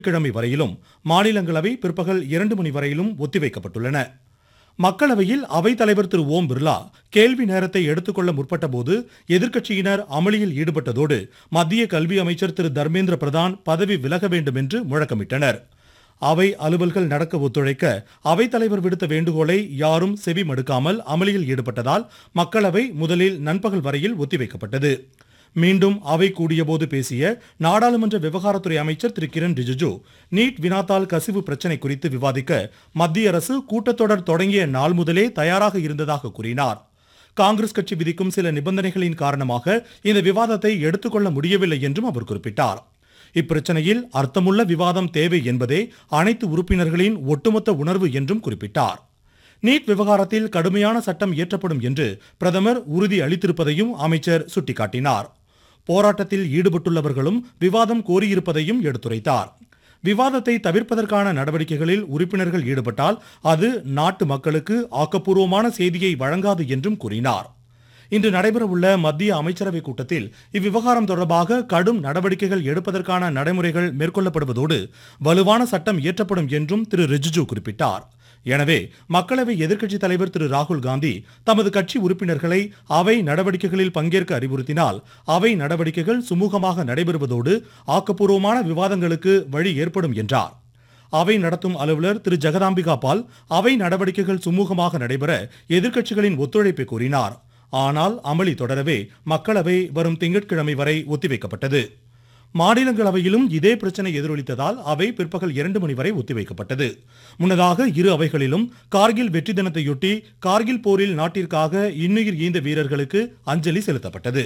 கிழமை வரையிலும் மாநிலங்களவை பிற்பகல் இரண்டு மணி வரையிலும் ஒத்திவைக்கப்பட்டுள்ளன மக்களவையில் அவைத்தலைவர் திரு ஓம் பிர்லா கேள்வி நேரத்தை எடுத்துக்கொள்ள முற்பட்டபோது எதிர்க்கட்சியினர் அமளியில் ஈடுபட்டதோடு மத்திய கல்வி அமைச்சர் திரு தர்மேந்திர பிரதான் பதவி விலக வேண்டும் என்று முழக்கமிட்டனர் அவை அலுவல்கள் நடக்க ஒத்துழைக்க அவைத்தலைவர் விடுத்த வேண்டுகோளை யாரும் செவி மடுக்காமல் அமளியில் ஈடுபட்டதால் மக்களவை முதலில் நண்பகல் வரையில் ஒத்திவைக்கப்பட்டது மீண்டும் அவை கூடியபோது பேசிய நாடாளுமன்ற விவகாரத்துறை அமைச்சர் திரு கிரண் ரிஜிஜு நீட் வினாத்தாள் கசிவு பிரச்சினை குறித்து விவாதிக்க மத்திய அரசு கூட்டத்தொடர் தொடங்கிய நாள் முதலே தயாராக இருந்ததாக கூறினார் காங்கிரஸ் கட்சி விதிக்கும் சில நிபந்தனைகளின் காரணமாக இந்த விவாதத்தை எடுத்துக்கொள்ள முடியவில்லை என்றும் அவர் குறிப்பிட்டார் இப்பிரச்சனையில் அர்த்தமுள்ள விவாதம் தேவை என்பதே அனைத்து உறுப்பினர்களின் ஒட்டுமொத்த உணர்வு என்றும் குறிப்பிட்டார் நீட் விவகாரத்தில் கடுமையான சட்டம் இயற்றப்படும் என்று பிரதமர் உறுதி அளித்திருப்பதையும் அமைச்சர் சுட்டிக்காட்டினார் போராட்டத்தில் ஈடுபட்டுள்ளவர்களும் விவாதம் கோரியிருப்பதையும் எடுத்துரைத்தார் விவாதத்தை தவிர்ப்பதற்கான நடவடிக்கைகளில் உறுப்பினர்கள் ஈடுபட்டால் அது நாட்டு மக்களுக்கு ஆக்கப்பூர்வமான செய்தியை வழங்காது என்றும் கூறினார் இன்று நடைபெறவுள்ள மத்திய அமைச்சரவை கூட்டத்தில் இவ்விவகாரம் தொடர்பாக கடும் நடவடிக்கைகள் எடுப்பதற்கான நடைமுறைகள் மேற்கொள்ளப்படுவதோடு வலுவான சட்டம் இயற்றப்படும் என்றும் திரு ரிஜிஜு குறிப்பிட்டார் எனவே மக்களவை எதிர்க்கட்சித் தலைவர் திரு ராகுல் காந்தி தமது கட்சி உறுப்பினர்களை அவை நடவடிக்கைகளில் பங்கேற்க அறிவுறுத்தினால் அவை நடவடிக்கைகள் சுமூகமாக நடைபெறுவதோடு ஆக்கப்பூர்வமான விவாதங்களுக்கு வழி ஏற்படும் என்றார் அவை நடத்தும் அலுவலர் திரு ஜெகதாம்பிகா பால் அவை நடவடிக்கைகள் சுமூகமாக நடைபெற எதிர்க்கட்சிகளின் ஒத்துழைப்பை கோரினார் ஆனால் அமளி தொடரவே மக்களவை வரும் திங்கட்கிழமை வரை ஒத்திவைக்கப்பட்டது மாநிலங்களவையிலும் இதே பிரச்சனை எதிரொலித்ததால் அவை பிற்பகல் இரண்டு மணி வரை ஒத்திவைக்கப்பட்டது முன்னதாக இரு அவைகளிலும் கார்கில் வெற்றி தினத்தையொட்டி கார்கில் போரில் நாட்டிற்காக இன்னுயிர் ஈந்த வீரர்களுக்கு அஞ்சலி செலுத்தப்பட்டது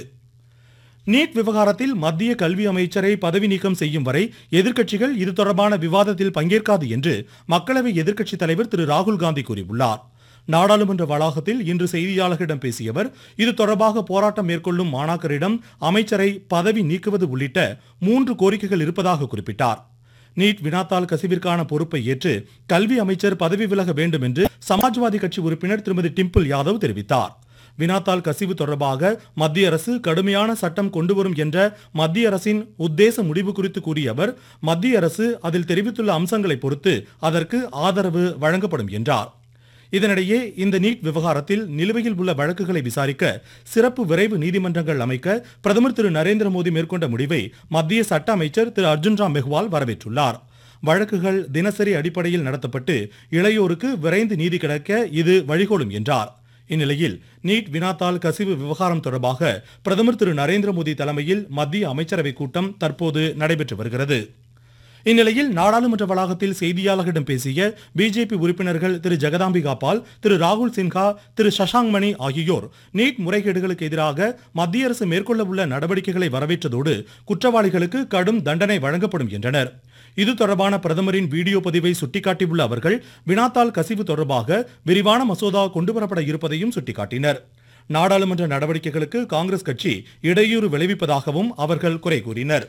நீட் விவகாரத்தில் மத்திய கல்வி அமைச்சரை பதவி நீக்கம் செய்யும் வரை எதிர்க்கட்சிகள் இது தொடர்பான விவாதத்தில் பங்கேற்காது என்று மக்களவை எதிர்க்கட்சித் தலைவர் திரு ராகுல் காந்தி கூறியுள்ளார் நாடாளுமன்ற வளாகத்தில் இன்று செய்தியாளர்களிடம் பேசிய அவர் இது தொடர்பாக போராட்டம் மேற்கொள்ளும் மாணாக்கரிடம் அமைச்சரை பதவி நீக்குவது உள்ளிட்ட மூன்று கோரிக்கைகள் இருப்பதாக குறிப்பிட்டார் நீட் வினாத்தாள் கசிவிற்கான பொறுப்பை ஏற்று கல்வி அமைச்சர் பதவி விலக வேண்டும் என்று சமாஜ்வாதி கட்சி உறுப்பினர் திருமதி டிம்பிள் யாதவ் தெரிவித்தார் வினாத்தாள் கசிவு தொடர்பாக மத்திய அரசு கடுமையான சட்டம் கொண்டுவரும் என்ற மத்திய அரசின் உத்தேச முடிவு குறித்து கூறிய அவர் மத்திய அரசு அதில் தெரிவித்துள்ள அம்சங்களை பொறுத்து அதற்கு ஆதரவு வழங்கப்படும் என்றார் இதனிடையே இந்த நீட் விவகாரத்தில் நிலுவையில் உள்ள வழக்குகளை விசாரிக்க சிறப்பு விரைவு நீதிமன்றங்கள் அமைக்க பிரதமர் திரு நரேந்திர மோடி மேற்கொண்ட முடிவை மத்திய சட்ட அமைச்சர் திரு அர்ஜுன் ராம் மெஹ்வால் வரவேற்றுள்ளார் வழக்குகள் தினசரி அடிப்படையில் நடத்தப்பட்டு இளையோருக்கு விரைந்து நீதி கிடைக்க இது வழிகோலும் என்றார் இந்நிலையில் நீட் வினாத்தாள் கசிவு விவகாரம் தொடர்பாக பிரதமர் திரு நரேந்திர மோடி தலைமையில் மத்திய அமைச்சரவை கூட்டம் தற்போது நடைபெற்று வருகிறது இந்நிலையில் நாடாளுமன்ற வளாகத்தில் செய்தியாளர்களிடம் பேசிய பிஜேபி உறுப்பினர்கள் திரு ஜெகதாம்பிகா பால் திரு ராகுல் சின்ஹா திரு சஷாங்க் மணி ஆகியோர் நீட் முறைகேடுகளுக்கு எதிராக மத்திய அரசு மேற்கொள்ள உள்ள நடவடிக்கைகளை வரவேற்றதோடு குற்றவாளிகளுக்கு கடும் தண்டனை வழங்கப்படும் என்றனர் இது தொடர்பான பிரதமரின் வீடியோ பதிவை சுட்டிக்காட்டியுள்ள அவர்கள் வினாத்தாள் கசிவு தொடர்பாக விரிவான மசோதா கொண்டுவரப்பட இருப்பதையும் சுட்டிக்காட்டினர் நாடாளுமன்ற நடவடிக்கைகளுக்கு காங்கிரஸ் கட்சி இடையூறு விளைவிப்பதாகவும் அவர்கள் குறை கூறினர்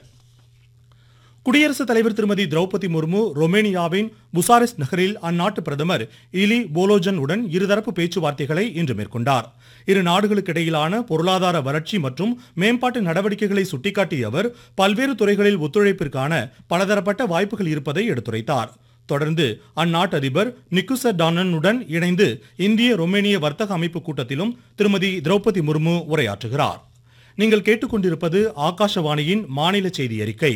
குடியரசுத் தலைவர் திருமதி திரௌபதி முர்மு ரொமேனியாவின் புசாரெஸ்ட் நகரில் அந்நாட்டு பிரதமர் இலி போலோஜன் உடன் இருதரப்பு பேச்சுவார்த்தைகளை இன்று மேற்கொண்டார் இரு நாடுகளுக்கு இடையிலான பொருளாதார வளர்ச்சி மற்றும் மேம்பாட்டு நடவடிக்கைகளை சுட்டிக்காட்டிய அவர் பல்வேறு துறைகளில் ஒத்துழைப்பிற்கான பலதரப்பட்ட வாய்ப்புகள் இருப்பதை எடுத்துரைத்தார் தொடர்ந்து அந்நாட்டு அதிபர் நிக்குசர் டானனுடன் இணைந்து இந்திய ரொமேனிய வர்த்தக அமைப்பு கூட்டத்திலும் திருமதி திரௌபதி முர்மு உரையாற்றுகிறார் நீங்கள் கேட்டுக்கொண்டிருப்பது ஆகாஷவாணியின் மாநில செய்தி அறிக்கை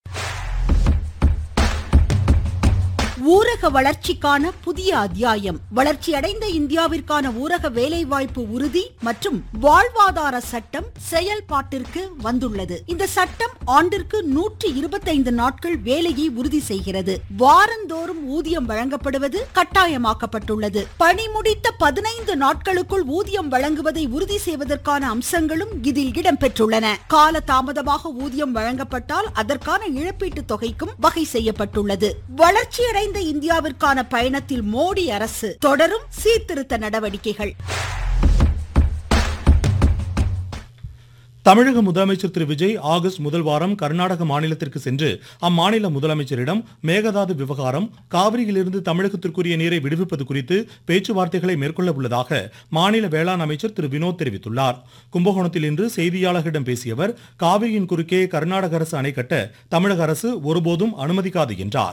ஊரக வளர்ச்சிக்கான புதிய அத்தியாயம் வளர்ச்சியடைந்த இந்தியாவிற்கான ஊரக வேலைவாய்ப்பு உறுதி மற்றும் வாழ்வாதார சட்டம் செயல்பாட்டிற்கு வந்துள்ளது இந்த சட்டம் ஆண்டிற்கு நூற்றி இருபத்தைந்து நாட்கள் வேலையை உறுதி செய்கிறது வாரந்தோறும் ஊதியம் வழங்கப்படுவது கட்டாயமாக்கப்பட்டுள்ளது பணி முடித்த பதினைந்து நாட்களுக்குள் ஊதியம் வழங்குவதை உறுதி செய்வதற்கான அம்சங்களும் இதில் இடம்பெற்றுள்ளன கால தாமதமாக ஊதியம் வழங்கப்பட்டால் அதற்கான இழப்பீட்டு தொகைக்கும் வகை செய்யப்பட்டுள்ளது வளர்ச்சியடைந்த வளர்ந்த இந்தியாவிற்கான பயணத்தில் மோடி அரசு தொடரும் சீர்திருத்த நடவடிக்கைகள் தமிழக முதலமைச்சர் திரு விஜய் ஆகஸ்ட் முதல் வாரம் கர்நாடக மாநிலத்திற்கு சென்று அம்மாநில முதலமைச்சரிடம் மேகதாது விவகாரம் காவிரியிலிருந்து தமிழகத்திற்குரிய நீரை விடுவிப்பது குறித்து பேச்சுவார்த்தைகளை மேற்கொள்ள உள்ளதாக மாநில வேளாண் அமைச்சர் திரு வினோத் தெரிவித்துள்ளார் கும்பகோணத்தில் இன்று செய்தியாளர்களிடம் பேசிய அவர் காவிரியின் குறுக்கே கர்நாடக அரசு அணை கட்ட தமிழக அரசு ஒருபோதும் அனுமதிக்காது என்றார்